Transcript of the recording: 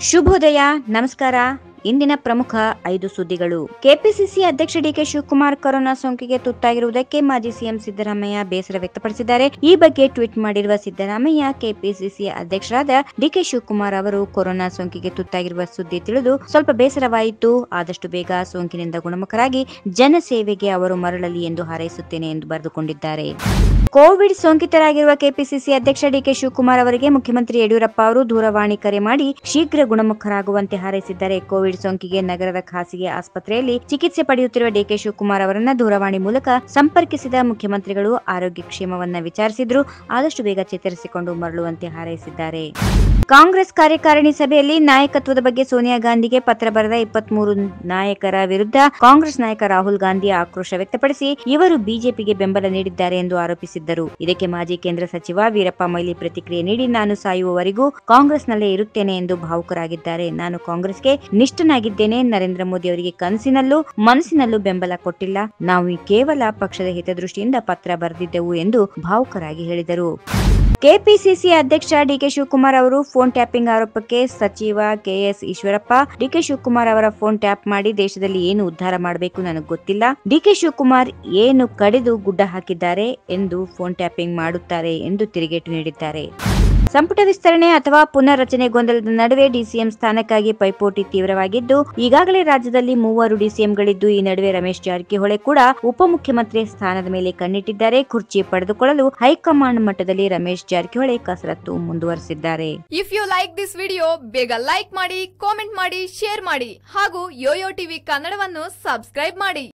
ಶುಭೋದಯ ನಮಸ್ಕಾರ ಇಂದಿನ ಪ್ರಮುಖ ಐದು ಸುದ್ದಿಗಳು ಕೆಪಿಸಿಸಿ ಅಧ್ಯಕ್ಷ ಡಿಕೆ ಶಿವಕುಮಾರ್ ಕೊರೋನಾ ಸೋಂಕಿಗೆ ತುತ್ತಾಗಿರುವುದಕ್ಕೆ ಮಾಜಿ ಸಿಎಂ ಸಿದ್ದರಾಮಯ್ಯ ಬೇಸರ ವ್ಯಕ್ತಪಡಿಸಿದ್ದಾರೆ ಈ ಬಗ್ಗೆ ಟ್ವೀಟ್ ಮಾಡಿರುವ ಸಿದ್ದರಾಮಯ್ಯ ಕೆಪಿಸಿಸಿ ಅಧ್ಯಕ್ಷರಾದ ಡಿಕೆ ಶಿವಕುಮಾರ್ ಅವರು ಕೊರೋನಾ ಸೋಂಕಿಗೆ ತುತ್ತಾಗಿರುವ ಸುದ್ದಿ ತಿಳಿದು ಸ್ವಲ್ಪ ಬೇಸರವಾಯಿತು ಆದಷ್ಟು ಬೇಗ ಸೋಂಕಿನಿಂದ ಗುಣಮುಖರಾಗಿ ಜನಸೇವೆಗೆ ಅವರು ಮರಳಲಿ ಎಂದು ಹಾರೈಸುತ್ತೇನೆ ಎಂದು ಬರೆದುಕೊಂಡಿದ್ದಾರೆ ಕೋವಿಡ್ ಸೋಂಕಿತರಾಗಿರುವ ಕೆಪಿಸಿಸಿ ಅಧ್ಯಕ್ಷ ಡಿಕೆ ಶಿವಕುಮಾರ್ ಅವರಿಗೆ ಮುಖ್ಯಮಂತ್ರಿ ಯಡಿಯೂರಪ್ಪ ಅವರು ದೂರವಾಣಿ ಕರೆ ಮಾಡಿ ಶೀಘ್ರ ಗುಣಮುಖರಾಗುವಂತೆ ಹಾರೈಸಿದ್ದಾರೆ ಕೋವಿಡ್ ಸೋಂಕಿಗೆ ನಗರದ ಖಾಸಗಿ ಆಸ್ಪತ್ರೆಯಲ್ಲಿ ಚಿಕಿತ್ಸೆ ಪಡೆಯುತ್ತಿರುವ ಡಿಕೆ ಶಿವಕುಮಾರ್ ಅವರನ್ನ ದೂರವಾಣಿ ಮೂಲಕ ಸಂಪರ್ಕಿಸಿದ ಮುಖ್ಯಮಂತ್ರಿಗಳು ಆರೋಗ್ಯ ಕ್ಷೇಮವನ್ನ ವಿಚಾರಿಸಿದ್ರು ಆದಷ್ಟು ಬೇಗ ಚೇತರಿಸಿಕೊಂಡು ಮರಳುವಂತೆ ಹಾರೈಸಿದ್ದಾರೆ ಕಾಂಗ್ರೆಸ್ ಕಾರ್ಯಕಾರಿಣಿ ಸಭೆಯಲ್ಲಿ ನಾಯಕತ್ವದ ಬಗ್ಗೆ ಸೋನಿಯಾ ಗಾಂಧಿಗೆ ಪತ್ರ ಬರೆದ ಇಪ್ಪತ್ಮೂರು ನಾಯಕರ ವಿರುದ್ಧ ಕಾಂಗ್ರೆಸ್ ನಾಯಕ ರಾಹುಲ್ ಗಾಂಧಿ ಆಕ್ರೋಶ ವ್ಯಕ್ತಪಡಿಸಿ ಇವರು ಬಿಜೆಪಿಗೆ ಬೆಂಬಲ ನೀಡಿದ್ದಾರೆ ಎಂದು ಆರೋಪಿಸಿದ್ದರು ಇದಕ್ಕೆ ಮಾಜಿ ಕೇಂದ್ರ ಸಚಿವ ವೀರಪ್ಪ ಮೊಯ್ಲಿ ಪ್ರತಿಕ್ರಿಯೆ ನೀಡಿ ನಾನು ಸಾಯುವವರೆಗೂ ಕಾಂಗ್ರೆಸ್ನಲ್ಲೇ ಇರುತ್ತೇನೆ ಎಂದು ಭಾವುಕರಾಗಿದ್ದಾರೆ ನಾನು ಕಾಂಗ್ರೆಸ್ಗೆ ನಿಷ್ಠನಾಗಿದ್ದೇನೆ ನರೇಂದ್ರ ಮೋದಿ ಅವರಿಗೆ ಕನಸಿನಲ್ಲೂ ಮನಸ್ಸಿನಲ್ಲೂ ಬೆಂಬಲ ಕೊಟ್ಟಿಲ್ಲ ನಾವು ಕೇವಲ ಪಕ್ಷದ ಹಿತದೃಷ್ಟಿಯಿಂದ ಪತ್ರ ಬರೆದಿದ್ದೆವು ಎಂದು ಭಾವುಕರಾಗಿ ಹೇಳಿದರು ಕೆಪಿಸಿಸಿ ಅಧ್ಯಕ್ಷ ಡಿಕೆ ಶಿವಕುಮಾರ್ ಅವರು ಫೋನ್ ಟ್ಯಾಪಿಂಗ್ ಆರೋಪಕ್ಕೆ ಸಚಿವ ಕೆಎಸ್ ಈಶ್ವರಪ್ಪ ಡಿಕೆ ಶಿವಕುಮಾರ್ ಅವರ ಫೋನ್ ಟ್ಯಾಪ್ ಮಾಡಿ ದೇಶದಲ್ಲಿ ಏನು ಉದ್ಧಾರ ಮಾಡಬೇಕು ನನಗೆ ಗೊತ್ತಿಲ್ಲ ಡಿಕೆ ಶಿವಕುಮಾರ್ ಏನು ಕಡಿದು ಗುಡ್ಡ ಹಾಕಿದ್ದಾರೆ ಎಂದು ಫೋನ್ ಟ್ಯಾಪಿಂಗ್ ಮಾಡುತ್ತಾರೆ ಎಂದು ತಿರುಗೇಟು ನೀಡಿದ್ದಾರೆ ಸಂಪುಟ ವಿಸ್ತರಣೆ ಅಥವಾ ಪುನರ್ರಚನೆ ಗೊಂದಲದ ನಡುವೆ ಡಿಸಿಎಂ ಸ್ಥಾನಕ್ಕಾಗಿ ಪೈಪೋಟಿ ತೀವ್ರವಾಗಿದ್ದು ಈಗಾಗಲೇ ರಾಜ್ಯದಲ್ಲಿ ಮೂವರು ಡಿಸಿಎಂಗಳಿದ್ದು ಈ ನಡುವೆ ರಮೇಶ್ ಜಾರಕಿಹೊಳಿ ಕೂಡ ಉಪಮುಖ್ಯಮಂತ್ರಿ ಸ್ಥಾನದ ಮೇಲೆ ಕಣ್ಣಿಟ್ಟಿದ್ದಾರೆ ಕುರ್ಚಿ ಪಡೆದುಕೊಳ್ಳಲು ಹೈಕಮಾಂಡ್ ಮಟ್ಟದಲ್ಲಿ ರಮೇಶ್ ಜಾರಕಿಹೊಳಿ ಕಸರತ್ತು ಮುಂದುವರೆಸಿದ್ದಾರೆ if you like this video ಬೇಗ ಲೈಕ್ ಮಾಡಿ ಕಾಮೆಂಟ್ ಮಾಡಿ ಶೇರ್ ಮಾಡಿ ಹಾಗೂ ಯೋಯೋ ಟಿವಿ ಕನ್ನಡವನ್ನು ಸಬ್ಸ್ಕ್ರೈಬ್ ಮಾಡಿ